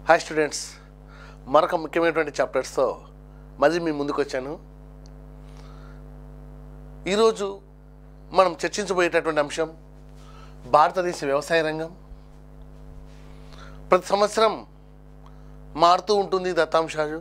hi students మరొక ముఖ్యమైనటువంటి చాప్టర్స్తో మళ్ళీ మీ ముందుకు వచ్చాను ఈరోజు మనం చర్చించబోయేటటువంటి అంశం భారతదేశ వ్యవసాయ రంగం ప్రతి సంవత్సరం మారుతూ ఉంటుంది ఈ దత్తాంశాలు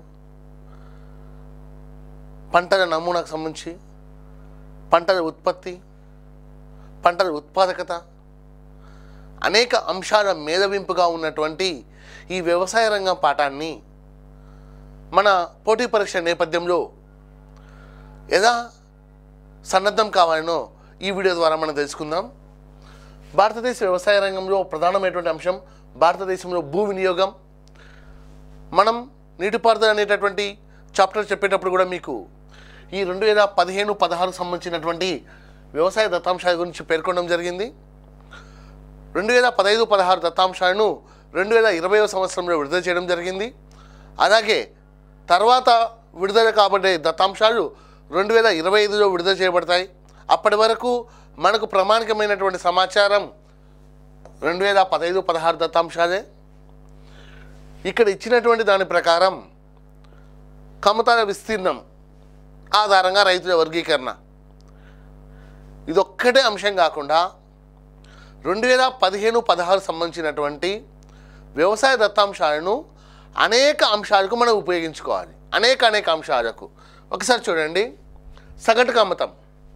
పంటల నమూనాకు సంబంధించి పంటల ఉత్పత్తి పంటల ఉత్పాదకత అనేక అంశాల మేధవింపుగా ఉన్నటువంటి ఈ వ్యవసాయ రంగం పాఠాన్ని మన పోటీ పరీక్ష నేపథ్యంలో ఎలా సన్నద్ధం కావాలనో ఈ వీడియో ద్వారా మనం తెలుసుకుందాం భారతదేశ వ్యవసాయ రంగంలో ప్రధానమైనటువంటి అంశం భారతదేశంలో భూ వినియోగం మనం నీటిపారుదల అనేటటువంటి చాప్టర్ చెప్పేటప్పుడు కూడా మీకు ఈ రెండు వేల పదిహేను పదహారు సంబంధించినటువంటి వ్యవసాయ దత్తాంశాల గురించి పేర్కొనడం జరిగింది రెండు వేల పదహైదు పదహారు దత్తాంశాలను రెండు వేల ఇరవైవ సంవత్సరంలో విడుదల చేయడం జరిగింది అలాగే తర్వాత విడుదల కాబట్టే దత్తాంశాలు రెండు వేల ఇరవై ఐదులో విడుదల చేయబడతాయి అప్పటి వరకు మనకు ప్రామాణికమైనటువంటి సమాచారం రెండు వేల పదహైదు పదహారు దత్తాంశాలే ఇక్కడ ఇచ్చినటువంటి దాని ప్రకారం కమతాల విస్తీర్ణం ఆధారంగా రైతుల వర్గీకరణ ఇదొక్కటే అంశం కాకుండా రెండు వేల పదిహేను పదహారు సంబంధించినటువంటి వ్యవసాయ దత్తాంశాలను అనేక అంశాలకు మనం ఉపయోగించుకోవాలి అనేక అనేక అంశాలకు ఒకసారి చూడండి సగటు కమ్మతం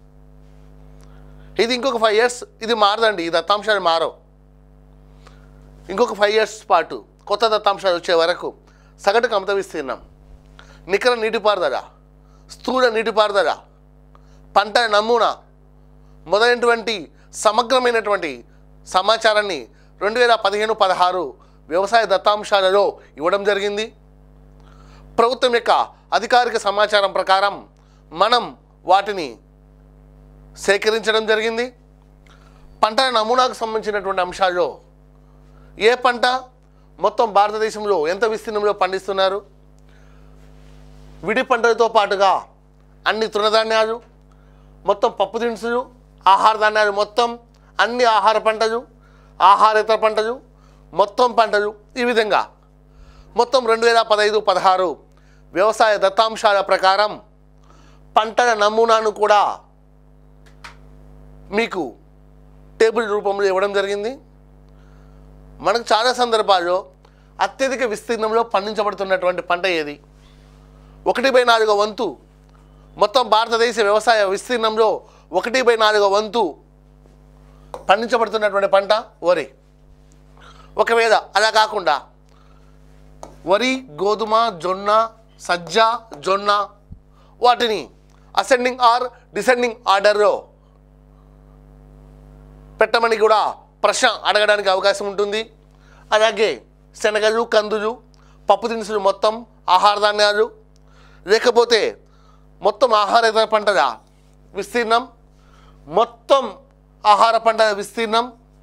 ఇది ఇంకొక ఫైవ్ ఇయర్స్ ఇది మారదండి ఈ దత్తాంశాలు మారవు ఇంకొక ఫైవ్ ఇయర్స్ పాటు కొత్త దత్తాంశాలు వచ్చే వరకు సగటు కమత విస్తీర్ణం నికర నీటిపారుదల స్థూల నీటిపారుదల పంట నమూనా మొదలైనటువంటి సమగ్రమైనటువంటి సమాచారాన్ని రెండు వేల పదిహేను పదహారు వ్యవసాయ దత్తాంశాలలో ఇవ్వడం జరిగింది ప్రభుత్వం యొక్క అధికారిక సమాచారం ప్రకారం మనం వాటిని సేకరించడం జరిగింది పంటల నమూనాకు సంబంధించినటువంటి అంశాల్లో ఏ పంట మొత్తం భారతదేశంలో ఎంత విస్తీర్ణంలో పండిస్తున్నారు విడి పంటలతో పాటుగా అన్ని తృణధాన్యాలు మొత్తం పప్పు దినుసులు ఆహార ధాన్యాలు మొత్తం అన్ని ఆహార పంటలు ఆహారేతర పంటలు మొత్తం పంటలు ఈ విధంగా మొత్తం రెండు వేల పదహైదు పదహారు వ్యవసాయ దత్తాంశాల ప్రకారం పంటల నమూనాను కూడా మీకు టేబుల్ రూపంలో ఇవ్వడం జరిగింది మనకు చాలా సందర్భాల్లో అత్యధిక విస్తీర్ణంలో పండించబడుతున్నటువంటి పంట ఏది ఒకటి బై నాలుగో వంతు మొత్తం భారతదేశ వ్యవసాయ విస్తీర్ణంలో ఒకటి బై నాలుగో వంతు పండించబడుతున్నటువంటి పంట వరి ఒకవేళ అలా కాకుండా వరి గోధుమ జొన్న సజ్జ జొన్న వాటిని అసెండింగ్ ఆర్ డిసెండింగ్ ఆర్డర్లో పెట్టమని కూడా ప్రశ్న అడగడానికి అవకాశం ఉంటుంది అలాగే శనగలు కందులు పప్పు దినుసులు మొత్తం ఆహార ధాన్యాలు లేకపోతే మొత్తం ఆహారేతర పంటల విస్తీర్ణం మొత్తం ఆహార పంటల విస్తీర్ణం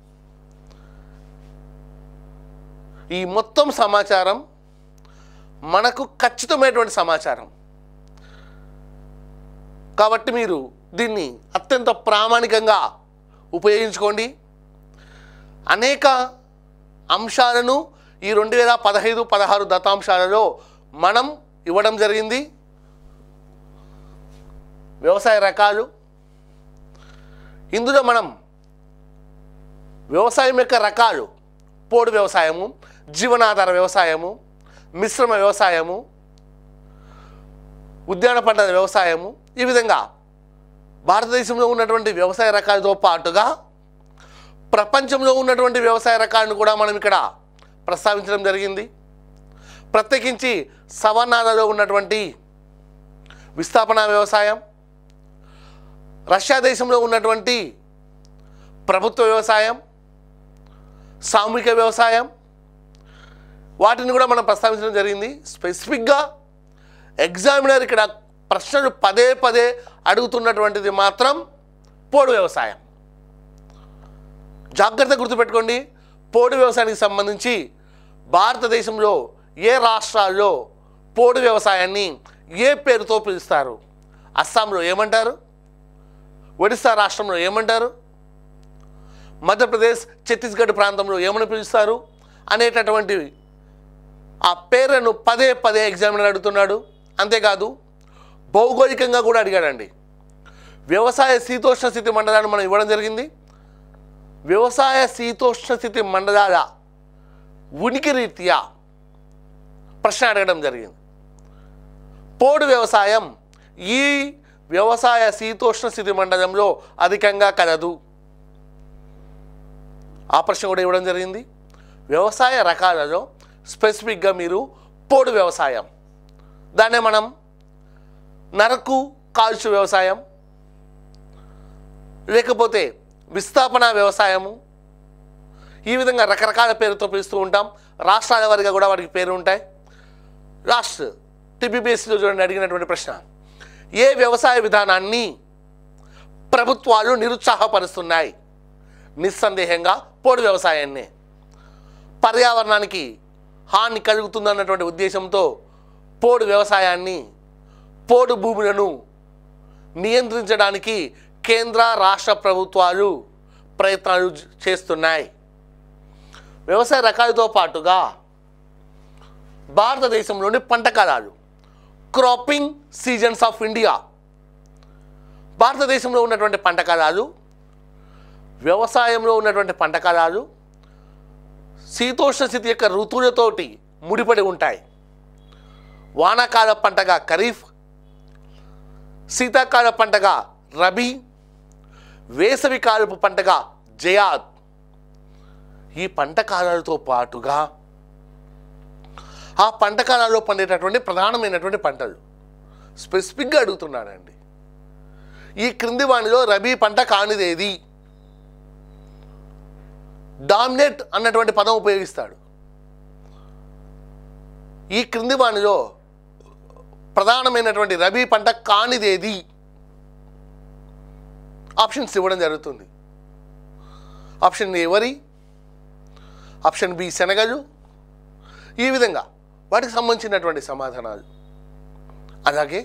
ఈ మొత్తం సమాచారం మనకు ఖచ్చితమైనటువంటి సమాచారం కాబట్టి మీరు దీన్ని అత్యంత ప్రామాణికంగా ఉపయోగించుకోండి అనేక అంశాలను ఈ రెండు వేల పదహైదు పదహారు దత్తాంశాలలో మనం ఇవ్వడం జరిగింది వ్యవసాయ రకాలు ఇందులో మనం వ్యవసాయం యొక్క రకాలు పోడు వ్యవసాయము జీవనాధార వ్యవసాయము మిశ్రమ వ్యవసాయము ఉద్యాన పంటల వ్యవసాయము ఈ విధంగా భారతదేశంలో ఉన్నటువంటి వ్యవసాయ రకాలతో పాటుగా ప్రపంచంలో ఉన్నటువంటి వ్యవసాయ రకాలను కూడా మనం ఇక్కడ ప్రస్తావించడం జరిగింది ప్రత్యేకించి సవర్ణాలలో ఉన్నటువంటి విస్థాపన వ్యవసాయం రష్యా దేశంలో ఉన్నటువంటి ప్రభుత్వ వ్యవసాయం సామూహిక వ్యవసాయం వాటిని కూడా మనం ప్రస్తావించడం జరిగింది స్పెసిఫిక్గా ఎగ్జామినర్ ఇక్కడ ప్రశ్నలు పదే పదే అడుగుతున్నటువంటిది మాత్రం పోడు వ్యవసాయం జాగ్రత్త గుర్తుపెట్టుకోండి పోడు వ్యవసాయానికి సంబంధించి భారతదేశంలో ఏ రాష్ట్రాల్లో పోడు వ్యవసాయాన్ని ఏ పేరుతో పిలుస్తారు అస్సాంలో ఏమంటారు ఒడిశా రాష్ట్రంలో ఏమంటారు మధ్యప్రదేశ్ ఛత్తీస్గఢ్ ప్రాంతంలో ఏమని పిలుస్తారు అనేటటువంటి ఆ పేర్లను పదే పదే ఎగ్జామినర్ అడుగుతున్నాడు అంతేకాదు భౌగోళికంగా కూడా అడిగాడండి వ్యవసాయ శీతోష్ణ స్థితి మండలాన్ని మనం ఇవ్వడం జరిగింది వ్యవసాయ శీతోష్ణ స్థితి మండలాల ఉనికి రీత్యా ప్రశ్న అడగడం జరిగింది పోడు వ్యవసాయం ఈ వ్యవసాయ శీతోష్ణ స్థితి మండలంలో అధికంగా కలదు ఆ ప్రశ్న కూడా ఇవ్వడం జరిగింది వ్యవసాయ రకాలలో స్పెసిఫిక్గా మీరు పోడు వ్యవసాయం దాన్నే మనం నరకు కాల్చు వ్యవసాయం లేకపోతే విస్థాపన వ్యవసాయము ఈ విధంగా రకరకాల పేరుతో పిలుస్తూ ఉంటాం రాష్ట్రాల వారిగా కూడా వాటికి పేరు ఉంటాయి లాస్ట్ టీబీబీఎస్సీలో చూడండి అడిగినటువంటి ప్రశ్న ఏ వ్యవసాయ విధానాన్ని ప్రభుత్వాలు నిరుత్సాహపరుస్తున్నాయి నిస్సందేహంగా పోడు వ్యవసాయాన్ని పర్యావరణానికి హాని కలుగుతుందన్నటువంటి ఉద్దేశంతో పోడు వ్యవసాయాన్ని పోడు భూములను నియంత్రించడానికి కేంద్ర రాష్ట్ర ప్రభుత్వాలు ప్రయత్నాలు జ- చేస్తున్నాయి వ్యవసాయ రకాలతో పాటుగా భారతదేశంలోని పంట కాలాలు క్రాపింగ్ సీజన్స్ ఆఫ్ ఇండియా భారతదేశంలో ఉన్నటువంటి పంట కాలాలు వ్యవసాయంలో ఉన్నటువంటి పంట కాలాలు శీతోష్ణ స్థితి యొక్క ఋతువులతోటి ముడిపడి ఉంటాయి వానాకాల పంటగా ఖరీఫ్ శీతాకాల పంటగా రబీ వేసవి కాలపు పంటగా జయాద్ ఈ పంట కాలాలతో పాటుగా ఆ పంట కాలాల్లో పండేటటువంటి ప్రధానమైనటువంటి పంటలు స్పెసిఫిక్గా అడుగుతున్నానండి ఈ క్రింది వాణిలో రబీ పంట కానిదేది డామినేట్ అన్నటువంటి పదం ఉపయోగిస్తాడు ఈ క్రింది వాణిలో ప్రధానమైనటువంటి రబీ పంట కానిదేది ఆప్షన్స్ ఇవ్వడం జరుగుతుంది ఆప్షన్ ఏ వరి ఆప్షన్ బి శనగలు ఈ విధంగా వాటికి సంబంధించినటువంటి సమాధానాలు అలాగే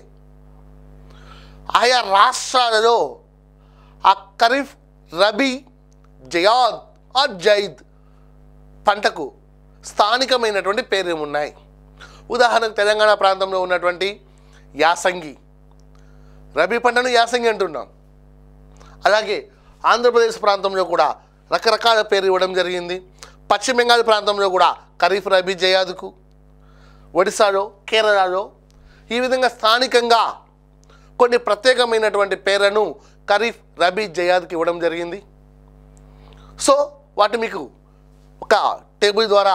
ఆయా రాష్ట్రాలలో ఆ ఖరీఫ్ రబీ జయాద్ ఆ జైద్ పంటకు స్థానికమైనటువంటి పేర్లు ఉన్నాయి ఉదాహరణకు తెలంగాణ ప్రాంతంలో ఉన్నటువంటి యాసంగి రబీ పంటను యాసంగి అంటున్నాం అలాగే ఆంధ్రప్రదేశ్ ప్రాంతంలో కూడా రకరకాల పేరు ఇవ్వడం జరిగింది పశ్చిమ బెంగాల్ ప్రాంతంలో కూడా ఖరీఫ్ రబీ జయాదుకు ఒడిశాలో కేరళలో ఈ విధంగా స్థానికంగా కొన్ని ప్రత్యేకమైనటువంటి పేర్లను ఖరీఫ్ రబీ జయాద్కి ఇవ్వడం జరిగింది సో వాటి మీకు ఒక టేబుల్ ద్వారా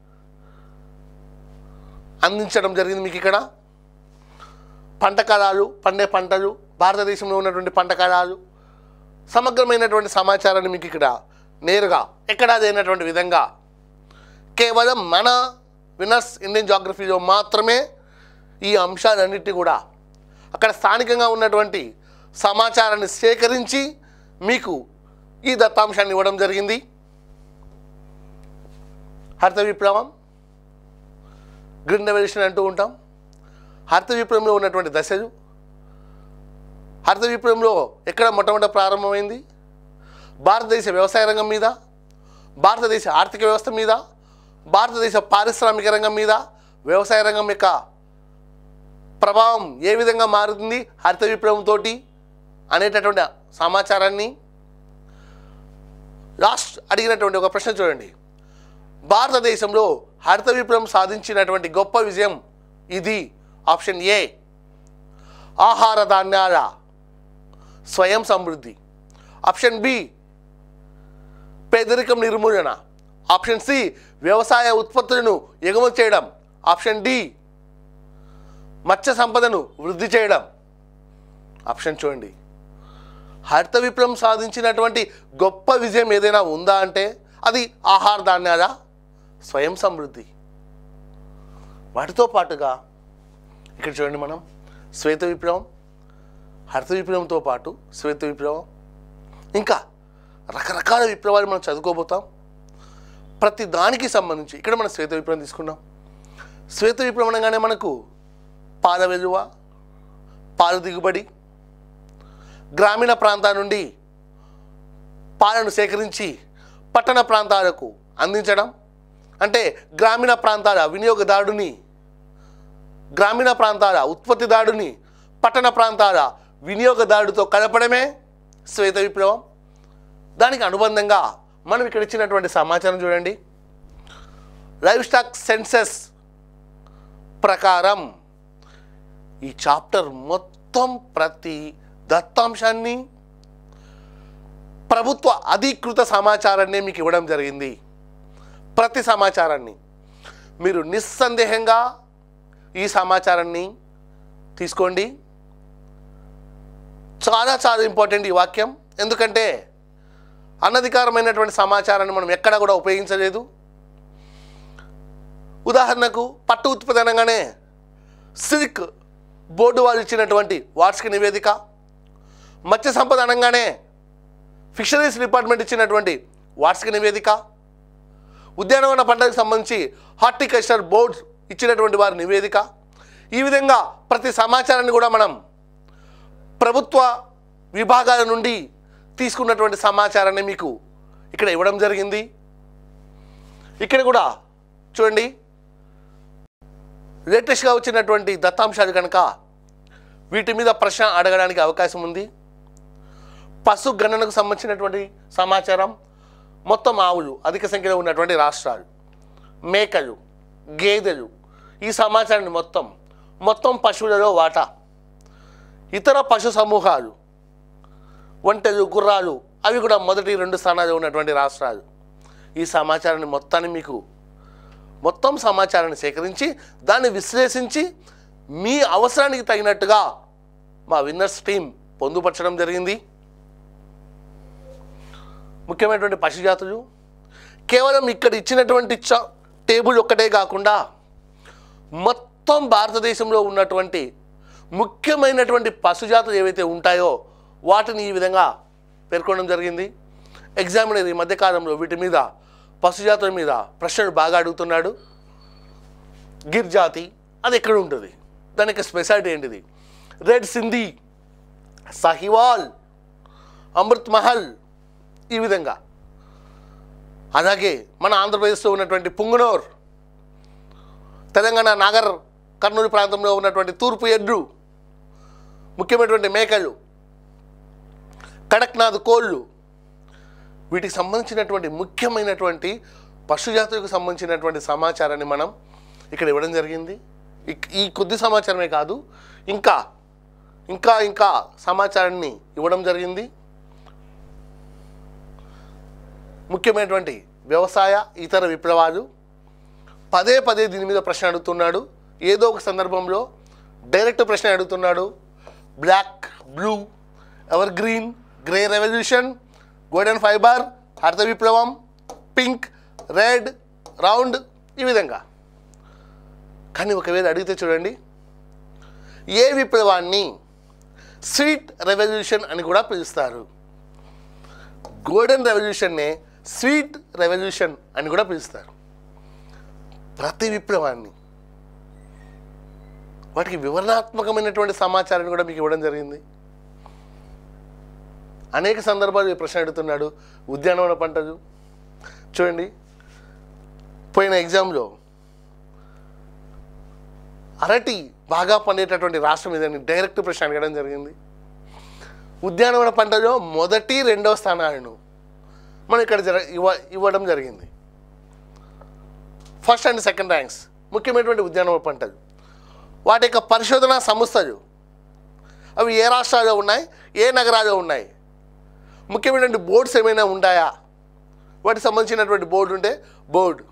అందించడం జరిగింది మీకు ఇక్కడ పంట కాలాలు పండే పంటలు భారతదేశంలో ఉన్నటువంటి పంట కాలాలు సమగ్రమైనటువంటి సమాచారాన్ని మీకు ఇక్కడ నేరుగా ఎక్కడా లేనటువంటి విధంగా కేవలం మన వినర్స్ ఇండియన్ జాగ్రఫీలో మాత్రమే ఈ అంశాలన్నిటి కూడా అక్కడ స్థానికంగా ఉన్నటువంటి సమాచారాన్ని సేకరించి మీకు ఈ దత్తాంశాన్ని ఇవ్వడం జరిగింది హరిత విప్లవం గ్రీన్ రెవల్యూషన్ అంటూ ఉంటాం హరిత విప్లవంలో ఉన్నటువంటి దశలు హరిత విప్లవంలో ఎక్కడ మొట్టమొదట ప్రారంభమైంది భారతదేశ వ్యవసాయ రంగం మీద భారతదేశ ఆర్థిక వ్యవస్థ మీద భారతదేశ పారిశ్రామిక రంగం మీద వ్యవసాయ రంగం యొక్క ప్రభావం ఏ విధంగా మారుతుంది హరిత విప్లవంతో అనేటటువంటి సమాచారాన్ని లాస్ట్ అడిగినటువంటి ఒక ప్రశ్న చూడండి భారతదేశంలో హరిత విప్లవం సాధించినటువంటి గొప్ప విజయం ఇది ఆప్షన్ ఏ ఆహార ధాన్యాల స్వయం సమృద్ధి ఆప్షన్ బి పేదరికం నిర్మూలన ఆప్షన్ సి వ్యవసాయ ఉత్పత్తులను ఎగుమతి చేయడం ఆప్షన్ డి మత్స్య సంపదను వృద్ధి చేయడం ఆప్షన్ చూడండి హరిత విప్లవం సాధించినటువంటి గొప్ప విజయం ఏదైనా ఉందా అంటే అది ఆహార ధాన్యాల స్వయం సమృద్ధి వాటితో పాటుగా ఇక్కడ చూడండి మనం శ్వేత విప్లవం హరిత విప్లవంతో పాటు శ్వేత విప్లవం ఇంకా రకరకాల విప్లవాలు మనం చదువుకోబోతాం ప్రతి దానికి సంబంధించి ఇక్కడ మనం శ్వేత విప్లవం తీసుకున్నాం శ్వేత విప్లవం అనగానే మనకు పాల వెలువ పాల దిగుబడి గ్రామీణ ప్రాంతాల నుండి పాలను సేకరించి పట్టణ ప్రాంతాలకు అందించడం అంటే గ్రామీణ ప్రాంతాల వినియోగదారుని గ్రామీణ ప్రాంతాల ఉత్పత్తిదారుని పట్టణ ప్రాంతాల వినియోగదారుడితో కలపడమే శ్వేత విప్లవం దానికి అనుబంధంగా మనం ఇక్కడ ఇచ్చినటువంటి సమాచారం చూడండి లైవ్ స్టాక్ సెన్సెస్ ప్రకారం ఈ చాప్టర్ మొత్తం ప్రతి దత్తాంశాన్ని ప్రభుత్వ అధీకృత సమాచారాన్ని మీకు ఇవ్వడం జరిగింది ప్రతి సమాచారాన్ని మీరు నిస్సందేహంగా ఈ సమాచారాన్ని తీసుకోండి చాలా చాలా ఇంపార్టెంట్ ఈ వాక్యం ఎందుకంటే అనధికారమైనటువంటి సమాచారాన్ని మనం ఎక్కడా కూడా ఉపయోగించలేదు ఉదాహరణకు పట్టు ఉత్పత్తి అనగానే సిల్క్ బోర్డు వాళ్ళు ఇచ్చినటువంటి వార్షిక నివేదిక మత్స్య సంపద అనగానే ఫిషరీస్ డిపార్ట్మెంట్ ఇచ్చినటువంటి వార్షిక నివేదిక ఉద్యానవన పంటలకు సంబంధించి హార్టికల్చర్ బోర్డ్ ఇచ్చినటువంటి వారి నివేదిక ఈ విధంగా ప్రతి సమాచారాన్ని కూడా మనం ప్రభుత్వ విభాగాల నుండి తీసుకున్నటువంటి సమాచారాన్ని మీకు ఇక్కడ ఇవ్వడం జరిగింది ఇక్కడ కూడా చూడండి లేటెస్ట్గా వచ్చినటువంటి దత్తాంశాలు కనుక వీటి మీద ప్రశ్న అడగడానికి అవకాశం ఉంది పశు గణనకు సంబంధించినటువంటి సమాచారం మొత్తం ఆవులు అధిక సంఖ్యలో ఉన్నటువంటి రాష్ట్రాలు మేకలు గేదెలు ఈ సమాచారాన్ని మొత్తం మొత్తం పశువులలో వాటా ఇతర పశు సమూహాలు ఒంటెలు గుర్రాలు అవి కూడా మొదటి రెండు స్థానాల్లో ఉన్నటువంటి రాష్ట్రాలు ఈ సమాచారాన్ని మొత్తాన్ని మీకు మొత్తం సమాచారాన్ని సేకరించి దాన్ని విశ్లేషించి మీ అవసరానికి తగినట్టుగా మా విన్నర్స్ టీం పొందుపరచడం జరిగింది ముఖ్యమైనటువంటి పశు జాతులు కేవలం ఇక్కడ ఇచ్చినటువంటి చ టేబుల్ ఒక్కటే కాకుండా మొత్తం భారతదేశంలో ఉన్నటువంటి ముఖ్యమైనటువంటి పశుజాతులు ఏవైతే ఉంటాయో వాటిని ఈ విధంగా పేర్కొనడం జరిగింది ఎగ్జామినర్ ఈ మధ్యకాలంలో వీటి మీద పశుజాతుల మీద ప్రశ్నలు బాగా అడుగుతున్నాడు గిర్ జాతి అది ఎక్కడ ఉంటుంది దానికి స్పెషాలిటీ ఏంటిది రెడ్ సింధీ సహివాల్ అమృత్ మహల్ ఈ విధంగా అలాగే మన ఆంధ్రప్రదేశ్లో ఉన్నటువంటి పుంగనూర్ తెలంగాణ నాగర్ కర్నూలు ప్రాంతంలో ఉన్నటువంటి తూర్పు ఎడ్లు ముఖ్యమైనటువంటి మేకలు కడక్నాథ్ కోళ్ళు వీటికి సంబంధించినటువంటి ముఖ్యమైనటువంటి పశుజాతులకు సంబంధించినటువంటి సమాచారాన్ని మనం ఇక్కడ ఇవ్వడం జరిగింది ఇక్- ఈ కొద్ది సమాచారమే కాదు ఇంకా ఇంకా ఇంకా సమాచారాన్ని ఇవ్వడం జరిగింది ముఖ్యమైనటువంటి వ్యవసాయ ఇతర విప్లవాలు పదే పదే దీని మీద ప్రశ్న అడుగుతున్నాడు ఏదో ఒక సందర్భంలో డైరెక్ట్ ప్రశ్న అడుగుతున్నాడు black blue evergreen grey revolution golden fibre హరిత విప్లవం పింక్ రెడ్ రౌండ్ ఈ విధంగా కానీ ఒకవేళ అడిగితే చూడండి ఏ విప్లవాన్ని స్వీట్ రెవల్యూషన్ అని కూడా పిలుస్తారు గోల్డెన్ రెవల్యూషన్నే స్వీట్ రెవల్యూషన్ అని కూడా పిలుస్తారు ప్రతి విప్లవాన్ని వాటికి వివరణాత్మకమైనటువంటి సమాచారాన్ని కూడా మీకు ఇవ్వడం జరిగింది అనేక సందర్భాలు ఈ ప్రశ్న అడుగుతున్నాడు ఉద్యానవన పంటలు చూడండి పోయిన ఎగ్జామ్లో అరటి బాగా పండేటటువంటి రాష్ట్రం ఇదని డైరెక్ట్ ప్రశ్న అడగడం జరిగింది ఉద్యానవన పంటలో మొదటి రెండవ స్థానాలను మనం ఇక్కడ జర ఇవ్వ ఇవ్వడం జరిగింది ఫస్ట్ అండ్ సెకండ్ ర్యాంక్స్ ముఖ్యమైనటువంటి ఉద్యానవన పంటలు వాటి యొక్క పరిశోధనా సంస్థలు అవి ఏ రాష్ట్రాల్లో ఉన్నాయి ఏ నగరాల్లో ఉన్నాయి ముఖ్యమైనటువంటి బోర్డ్స్ ఏమైనా ఉన్నాయా వాటికి సంబంధించినటువంటి బోర్డు ఉంటే బోర్డు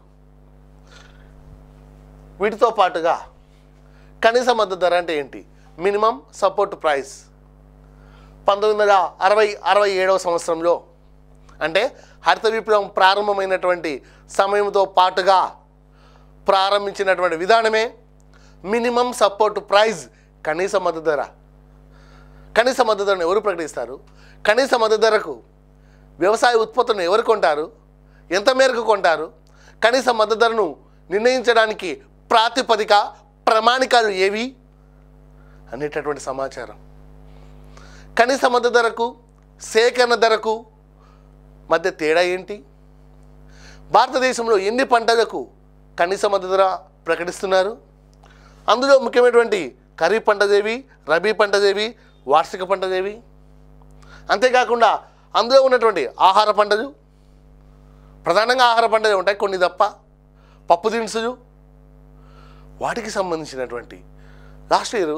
వీటితో పాటుగా కనీస మద్దతు ధర అంటే ఏంటి మినిమం సపోర్ట్ ప్రైస్ పంతొమ్మిది వందల అరవై అరవై ఏడవ సంవత్సరంలో అంటే హరిత విప్లవం ప్రారంభమైనటువంటి సమయంతో పాటుగా ప్రారంభించినటువంటి విధానమే మినిమం సపోర్ట్ ప్రైస్ కనీస మద్దతు ధర కనీస మద్దతు ధరను ఎవరు ప్రకటిస్తారు కనీస మద్దతు ధరకు వ్యవసాయ ఉత్పత్తులను ఎవరు కొంటారు ఎంత మేరకు కొంటారు కనీస మద్దతు ధరను నిర్ణయించడానికి ప్రాతిపదిక ప్రమాణికాలు ఏవి అనేటటువంటి సమాచారం కనీస మద్దతు ధరకు సేకరణ ధరకు మధ్య తేడా ఏంటి భారతదేశంలో ఎన్ని పంటలకు కనీస మద్దతు ధర ప్రకటిస్తున్నారు అందులో ముఖ్యమైనటువంటి ఖరీఫ్ పంటదేవి రబీ పంటదేవి వార్షిక పంటదేవి అంతేకాకుండా అందులో ఉన్నటువంటి ఆహార పంటలు ప్రధానంగా ఆహార పంటలు ఉంటాయి కొన్ని తప్ప పప్పు దినుసులు వాటికి సంబంధించినటువంటి లాస్ట్ ఇయర్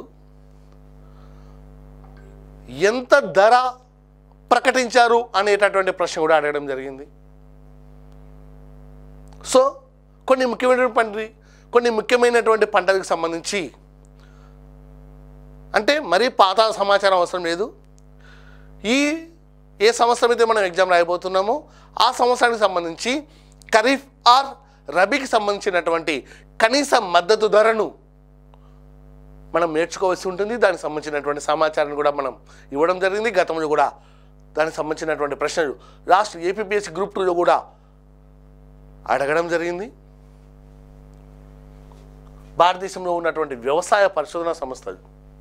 ఎంత ధర ప్రకటించారు అనేటటువంటి ప్రశ్న కూడా అడగడం జరిగింది సో కొన్ని ముఖ్యమైనటువంటి పంట కొన్ని ముఖ్యమైనటువంటి పంటలకు సంబంధించి అంటే మరీ పాత సమాచారం అవసరం లేదు ఈ ఏ సంవత్సరం అయితే మనం ఎగ్జామ్ రాయబోతున్నామో ఆ సంవత్సరానికి సంబంధించి ఖరీఫ్ ఆర్ రబీకి సంబంధించినటువంటి కనీస మద్దతు ధరను మనం నేర్చుకోవాల్సి ఉంటుంది దానికి సంబంధించినటువంటి సమాచారాన్ని కూడా మనం ఇవ్వడం జరిగింది గతంలో కూడా దానికి సంబంధించినటువంటి ప్రశ్నలు లాస్ట్ ఏపీపీఎస్సీ గ్రూప్ టూలో కూడా అడగడం జరిగింది భారతదేశంలో ఉన్నటువంటి వ్యవసాయ పరిశోధన సంస్థలు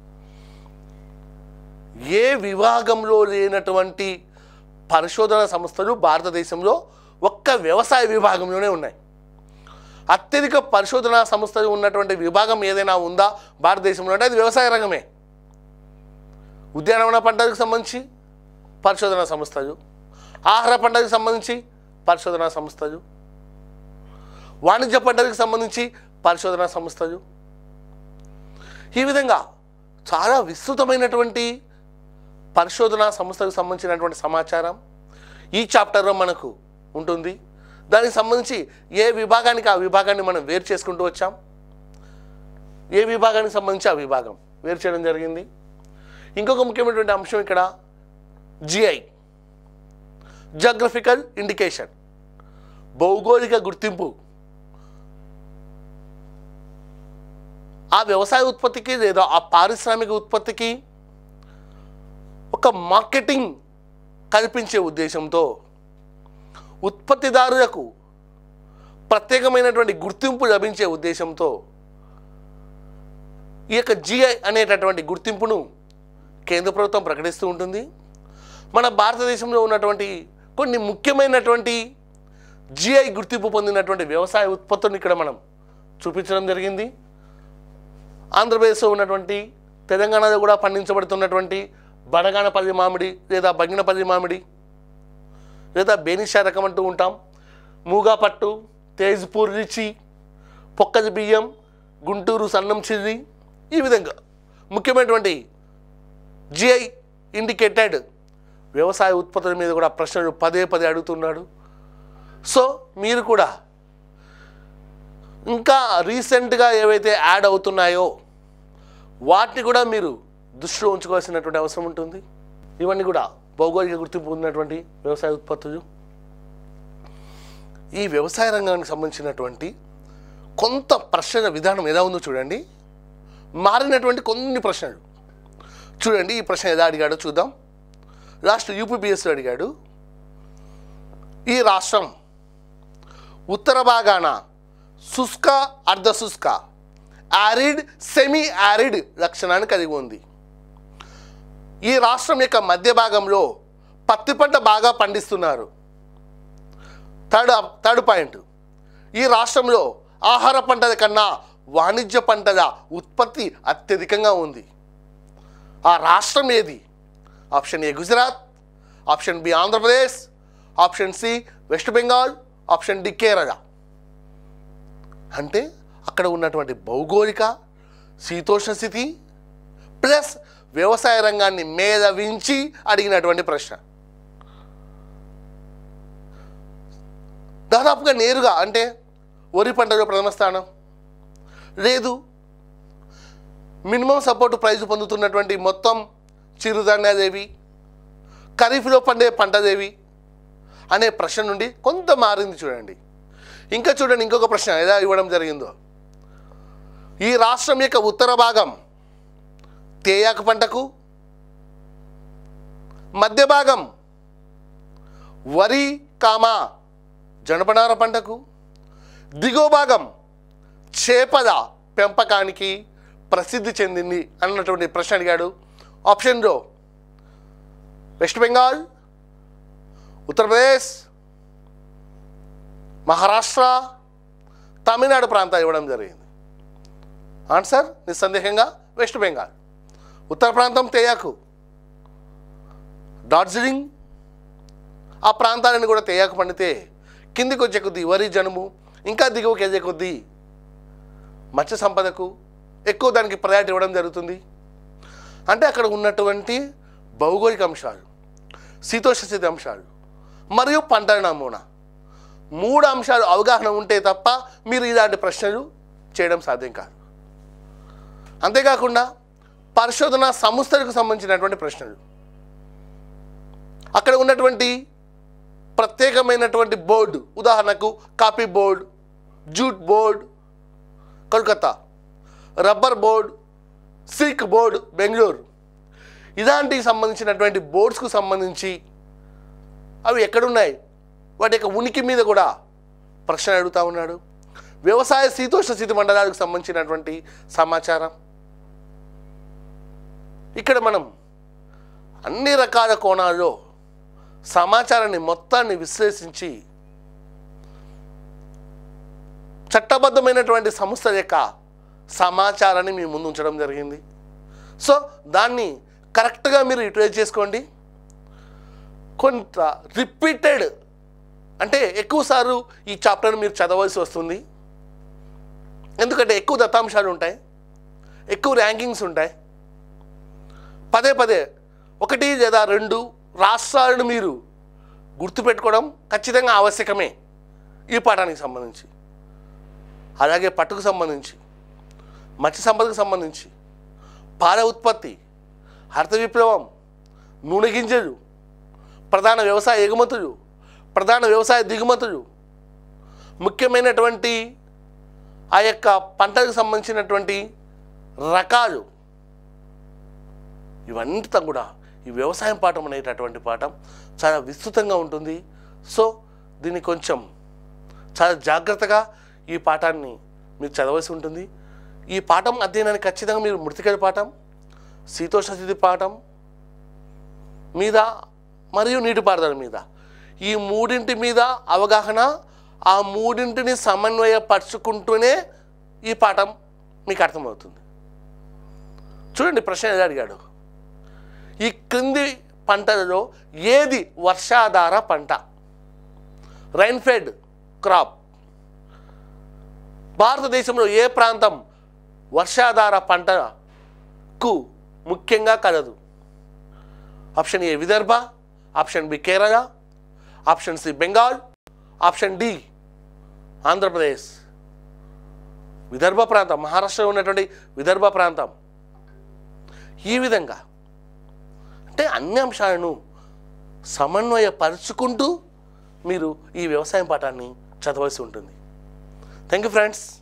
ఏ విభాగంలో లేనటువంటి పరిశోధన సంస్థలు భారతదేశంలో ఒక్క వ్యవసాయ విభాగంలోనే ఉన్నాయి అత్యధిక పరిశోధనా సంస్థలు ఉన్నటువంటి విభాగం ఏదైనా ఉందా భారతదేశంలో అంటే అది వ్యవసాయ రంగమే ఉద్యానవన పంటలకు సంబంధించి పరిశోధనా సంస్థలు ఆహార పంటలకు సంబంధించి పరిశోధనా సంస్థలు వాణిజ్య పంటలకు సంబంధించి పరిశోధనా సంస్థలు ఈ విధంగా చాలా విస్తృతమైనటువంటి పరిశోధనా సంస్థలకు సంబంధించినటువంటి సమాచారం ఈ చాప్టర్లో మనకు ఉంటుంది దానికి సంబంధించి ఏ విభాగానికి ఆ విభాగాన్ని మనం వేరు చేసుకుంటూ వచ్చాం ఏ విభాగానికి సంబంధించి ఆ విభాగం వేరు చేయడం జరిగింది ఇంకొక ముఖ్యమైనటువంటి అంశం ఇక్కడ జిఐ జాగ్రఫికల్ ఇండికేషన్ భౌగోళిక గుర్తింపు ఆ వ్యవసాయ ఉత్పత్తికి లేదా ఆ పారిశ్రామిక ఉత్పత్తికి ఒక మార్కెటింగ్ కల్పించే ఉద్దేశంతో ఉత్పత్తిదారులకు ప్రత్యేకమైనటువంటి గుర్తింపు లభించే ఉద్దేశంతో ఈ యొక్క జిఐ అనేటటువంటి గుర్తింపును కేంద్ర ప్రభుత్వం ప్రకటిస్తూ ఉంటుంది మన భారతదేశంలో ఉన్నటువంటి కొన్ని ముఖ్యమైనటువంటి జిఐ గుర్తింపు పొందినటువంటి వ్యవసాయ ఉత్పత్తులను ఇక్కడ మనం చూపించడం జరిగింది ఆంధ్రప్రదేశ్లో ఉన్నటువంటి తెలంగాణలో కూడా పండించబడుతున్నటువంటి బనగానపల్లి మామిడి లేదా బంగినపల్లి మామిడి లేదా బేనిషా రకం అంటూ ఉంటాం మూగా పట్టు తేజ్పూర్ రుచి పొక్కది బియ్యం గుంటూరు సన్నం చిల్లి ఈ విధంగా ముఖ్యమైనటువంటి జిఐ ఇండికేటెడ్ వ్యవసాయ ఉత్పత్తుల మీద కూడా ప్రశ్నలు పదే పదే అడుగుతున్నాడు సో మీరు కూడా ఇంకా రీసెంట్గా ఏవైతే యాడ్ అవుతున్నాయో వాటిని కూడా మీరు దృష్టిలో ఉంచుకోవాల్సినటువంటి అవసరం ఉంటుంది ఇవన్నీ కూడా భౌగోళిక గుర్తింపు ఉన్నటువంటి వ్యవసాయ ఉత్పత్తులు ఈ వ్యవసాయ రంగానికి సంబంధించినటువంటి కొంత ప్రశ్న విధానం ఎలా ఉందో చూడండి మారినటువంటి కొన్ని ప్రశ్నలు చూడండి ఈ ప్రశ్న ఎలా అడిగాడో చూద్దాం లాస్ట్ యూపీబీఎస్లో అడిగాడు ఈ రాష్ట్రం ఉత్తర భాగాన శుష్క అర్ధ శుష్క యారిడ్ సెమీ యారిడ్ లక్షణాన్ని కలిగి ఉంది ఈ రాష్ట్రం యొక్క మధ్య భాగంలో పత్తి పంట బాగా పండిస్తున్నారు థర్డ్ థర్డ్ పాయింట్ ఈ రాష్ట్రంలో ఆహార పంటల కన్నా వాణిజ్య పంటల ఉత్పత్తి అత్యధికంగా ఉంది ఆ రాష్ట్రం ఏది option A Gujarat option B Andhra Pradesh option C west Bengal option D Kerala అంటే అక్కడ ఉన్నటువంటి భౌగోళిక శీతోష్ణ స్థితి ప్లస్ వ్యవసాయ రంగాన్ని మేధవించి అడిగినటువంటి ప్రశ్న దాదాపుగా నేరుగా అంటే వరి పంటలో ప్రథమ స్థానం లేదు మినిమం సపోర్ట్ ప్రైజ్ పొందుతున్నటువంటి మొత్తం చిరుధాన్యాదేవి ఖరీఫ్లో పండే పంటదేవి అనే ప్రశ్న నుండి కొంత మారింది చూడండి ఇంకా చూడండి ఇంకొక ప్రశ్న ఎలా ఇవ్వడం జరిగిందో ఈ రాష్ట్రం యొక్క ఉత్తర భాగం తేయాక పంటకు మధ్య భాగం వరి కామ జనపనార పంటకు దిగువ భాగం చేపల పెంపకానికి ప్రసిద్ధి చెందింది అన్నటువంటి ప్రశ్న అడిగాడు ఆప్షన్లో వెస్ట్ బెంగాల్ ఉత్తరప్రదేశ్ మహారాష్ట్ర తమిళనాడు ప్రాంతాలు ఇవ్వడం జరిగింది ఆన్సర్ నిస్సందేహంగా వెస్ట్ బెంగాల్ ఉత్తర ప్రాంతం తేయాకు డార్జిలింగ్ ఆ ప్రాంతాలను కూడా తేయాకు పండితే కిందికి వచ్చే కొద్దీ వరి జనుము ఇంకా దిగువకి వెళ్ళే కొద్దీ మత్స్య సంపదకు ఎక్కువ దానికి ప్రయారిటీ ఇవ్వడం జరుగుతుంది అంటే అక్కడ ఉన్నటువంటి భౌగోళిక అంశాలు శీతోష్ణ స్థితి అంశాలు మరియు పంటల నమూనా మూడు అంశాలు అవగాహన ఉంటే తప్ప మీరు ఇలాంటి ప్రశ్నలు చేయడం సాధ్యం కాదు అంతేకాకుండా పరిశోధన సంస్థలకు సంబంధించినటువంటి ప్రశ్నలు అక్కడ ఉన్నటువంటి ప్రత్యేకమైనటువంటి బోర్డు ఉదాహరణకు coffee board jute board Kolkata rubber board silk board Bengaluru ఇలాంటికి సంబంధించినటువంటి బోర్డ్స్కు సంబంధించి అవి ఎక్కడున్నాయి వాటి యొక్క ఉనికి మీద కూడా ప్రశ్న అడుగుతా ఉన్నాడు వ్యవసాయ శీతోష్ణ స్థితి మండలాలకు సంబంధించినటువంటి సమాచారం ఇక్కడ మనం అన్ని రకాల కోణాల్లో సమాచారాన్ని మొత్తాన్ని విశ్లేషించి చట్టబద్ధమైనటువంటి సంస్థల యొక్క సమాచారాన్ని మీ ముందు ఉంచడం జరిగింది సో దాన్ని కరెక్ట్గా మీరు యూటిలైజ్ చేసుకోండి కొంత రిపీటెడ్ అంటే ఎక్కువసార్లు ఈ చాప్టర్ని మీరు చదవలసి వస్తుంది ఎందుకంటే ఎక్కువ దత్తాంశాలు ఉంటాయి ఎక్కువ ర్యాంకింగ్స్ ఉంటాయి పదే పదే ఒకటి లేదా రెండు రాష్ట్రాలను మీరు గుర్తుపెట్టుకోవడం ఖచ్చితంగా ఆవశ్యకమే ఈ పాఠానికి సంబంధించి అలాగే పట్టుకు సంబంధించి మత్స్య సంపదకు సంబంధించి పాల ఉత్పత్తి హరిత విప్లవం నూనె గింజలు ప్రధాన వ్యవసాయ ఎగుమతులు ప్రధాన వ్యవసాయ దిగుమతులు ముఖ్యమైనటువంటి ఆ యొక్క పంటలకు సంబంధించినటువంటి రకాలు ఇవంతా కూడా ఈ వ్యవసాయం పాఠం అనేటటువంటి పాఠం చాలా విస్తృతంగా ఉంటుంది సో దీన్ని కొంచెం చాలా జాగ్రత్తగా ఈ పాఠాన్ని మీరు చదవలసి ఉంటుంది ఈ పాఠం అధ్యయనానికి ఖచ్చితంగా మీరు మృతికల పాఠం శీతోష్ణ స్థితి పాఠం మీద మరియు నీటిపారుదల మీద ఈ మూడింటి మీద అవగాహన ఆ మూడింటిని సమన్వయపరుచుకుంటూనే ఈ పాఠం మీకు అర్థమవుతుంది చూడండి ప్రశ్న ఎలా అడిగాడు ఈ క్రింది పంటలలో ఏది వర్షాధార పంట రైన్ఫెడ్ క్రాప్ భారతదేశంలో ఏ ప్రాంతం వర్షాధార పంటకు ముఖ్యంగా కలదు option A Vidarbha option B Kerala option C Bengal option D Andhra Pradesh Vidarbha ప్రాంతం మహారాష్ట్రలో ఉన్నటువంటి విదర్భ ప్రాంతం ఈ విధంగా అంటే అన్ని అంశాలను సమన్వయపరుచుకుంటూ మీరు ఈ వ్యవసాయం పాఠాన్ని చదవలసి ఉంటుంది థ్యాంక్ యూ ఫ్రెండ్స్